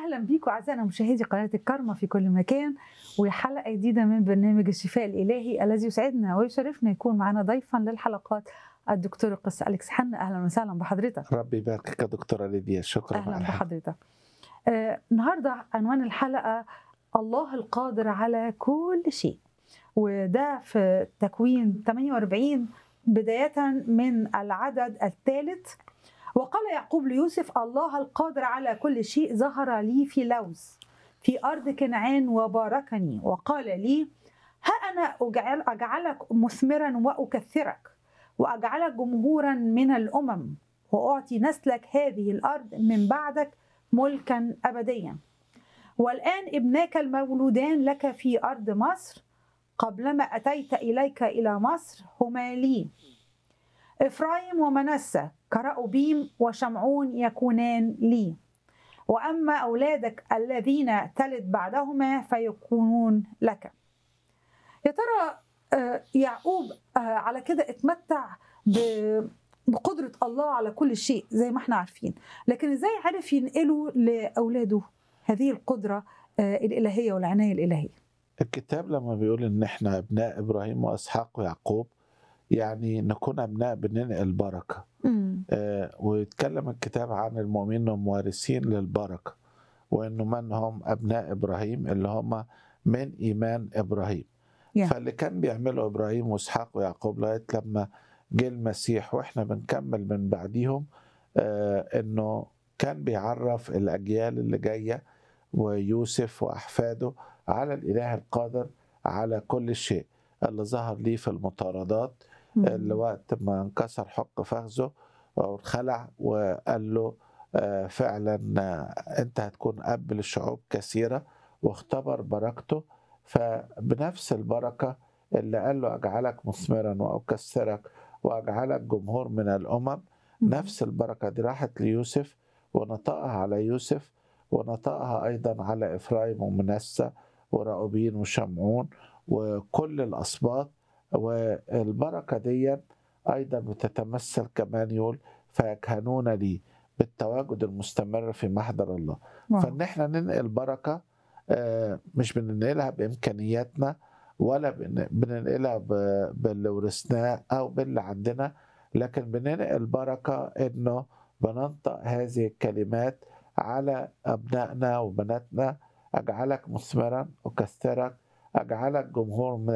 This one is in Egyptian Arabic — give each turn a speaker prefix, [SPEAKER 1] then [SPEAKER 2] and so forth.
[SPEAKER 1] اهلا بيكم اعزائنا مشاهدي قناه الكرمه في كل مكان وحلقه جديده من برنامج الشفاء الالهي الذي يسعدنا ويشرفنا يكون معنا ضيفا للحلقات الدكتور القس اليكس حنا اهلا وسهلا بحضرتك
[SPEAKER 2] ربي يباركك يا دكتورة ليديا شكرا
[SPEAKER 1] اهلا
[SPEAKER 2] على الحلقة.
[SPEAKER 1] بحضرتك آه النهارده عنوان الحلقه الله القادر على كل شيء وده في تكوين 48 بدايه من العدد الثالث وقال يعقوب ليوسف الله القادر على كل شيء ظهر لي في لوز في أرض كنعان وباركني وقال لي ها أنا أجعل أجعلك مثمرا وأكثرك وأجعلك جمهورا من الأمم وأعطي نسلك هذه الأرض من بعدك ملكا أبديا والآن ابناك المولودان لك في أرض مصر قبلما أتيت إليك إلى مصر هما لي إفرايم ومنسى كرأوبيم وشمعون يكونان لي وأما أولادك الذين تلد بعدهما فيكونون لك يا ترى آه، يعقوب آه، على كده اتمتع ب- بقدرة الله على كل شيء زي ما احنا عارفين لكن ازاي عرف ينقله لأولاده هذه القدرة آه، الإلهية والعناية الإلهية
[SPEAKER 2] الكتاب لما بيقول ان احنا ابناء ابراهيم واسحاق ويعقوب يعني نكون ابناء بننقل بركه
[SPEAKER 1] مم.
[SPEAKER 2] آه ويتكلم الكتاب عن المؤمنين انهم وارثين للبركه وانه من هم ابناء ابراهيم اللي هم من ايمان ابراهيم
[SPEAKER 1] Yeah.
[SPEAKER 2] فاللي كان بيعمله ابراهيم واسحاق ويعقوب لغايه لما جه المسيح واحنا بنكمل من بعديهم آه انه كان بيعرف الاجيال اللي جايه ويوسف واحفاده على الاله القادر على كل شيء اللي ظهر ليه في المطاردات اللي وقت ما انكسر حق فخذه وخلع وقال له آه، فعلا آه، انت هتكون اب لشعوب كثيره واختبر بركته فبنفس البركه اللي قال له اجعلك مثمرا واكثرك واجعلك جمهور من الامم
[SPEAKER 1] مم.
[SPEAKER 2] نفس البركه دي راحت ليوسف ونطقها على يوسف ونطقها ايضا على افرايم ومنسى وراؤوبين وشمعون وكل الاسباط والبركه دي ايضا بتتمثل كمان يقول فيكهنون لي بالتواجد المستمر في محضر الله
[SPEAKER 1] واو.
[SPEAKER 2] فان احنا ننقل بركه آه، مش بننقلها بامكانياتنا ولا بن- بننقلها ب- باللي ورثناه او باللي عندنا لكن بننقل بركه انه بننطق هذه الكلمات على ابنائنا وبناتنا اجعلك مثمرا اكثرك اجعلك جمهور من